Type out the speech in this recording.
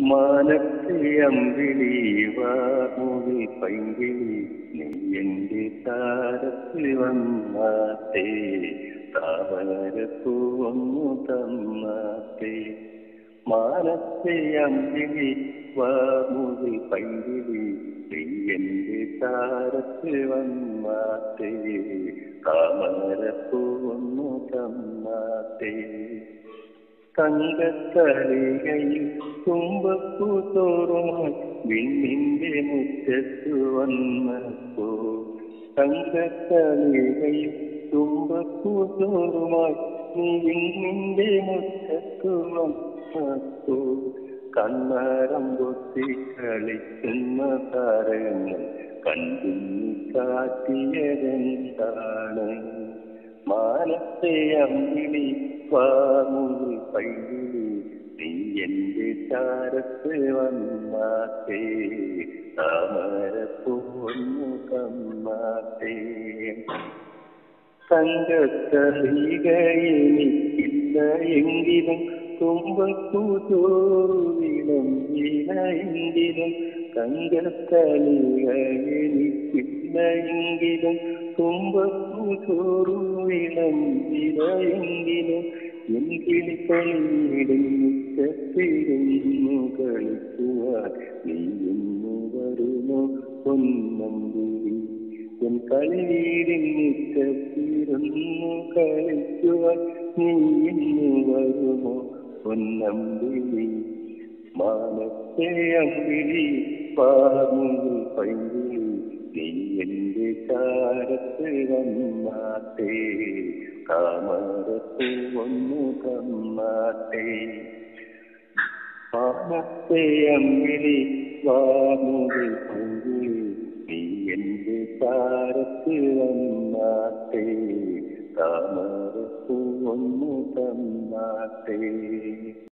മാനത്തെ അമ്പിളി വാമുകിൽ പൈങ്കിളി നീ എന്റെ താരത്തിൽ വന്നാട്ടെ താമരപ്പൂവൊന്നു തന്നാട്ടെ മാനത്തെ അമ്പിളി വാമുകിൽ പൈങ്കിളി നീ എന്റെ താരത്തിൽ വന്നാട്ടെ താമരപ്പൂവൊന്നു തന്നാട്ടെ തങ്കത്തളികയിൽ തുമ്പപ്പൂ തോറുമായി വിണ്ണിന്റെ മുറ്റത്തു വന്നപ്പോ തങ്കത്തളികയിൽ തുമ്പപ്പൂ തോറുമായി നീ വിണ്ണിന്റെ മുറ്റത്തു വന്നപ്പോ കണ്ണാരം പൊത്തി കളിക്കുന്ന താരങ്ങൾ കണ്ടിന്നി കാട്ടിയതെന്താണ് മാനത്തെ അമ്പിളി വാമുകിൽ പൈകിളി നീ എന്റെ ചാരത്ത് വന്നാട്ടെ താമരപ്പൂന്നു തന്നാട്ടെ തങ്കത്തറികയെനിക്കില്ല എങ്കിലും തുമ്പപ്പൂ തോറുവിളം എങ്കിലും തങ്കത്തളിക എനിക്കില്ല എങ്കിലും തുമ്പപ്പൂ തോറുവിളം എങ്കിലും എങ്കിലി കളിയിടും മുറ്റത്തിരുന്നു കളിക്കുവാൻ നീ ഇന്നു വരുമോ പൊന്നമ്പുരി എൻ കളിവീടിൻ മുറ്റത്തിരുന്നു കളിക്കുവാൻ നീ ഇന്നു വരുമോ പൊന്നമ്പിളി മാനത്തെ അമ്പിളി പാമുകിൽ പൈങ്കിളി നീ എന്റെ ചാരത്ത് വന്നാട്ടെ താമരപ്പൂവൊന്നു തന്നാട്ടെ മാനത്തെ അമ്പിളി വാമുകിൽ പൈങ്കിളി നീ എന്റെ ചാരത്ത് വന്നാട്ടെ താമരപ്പൂവൊന്നു തന്നാട്ടെ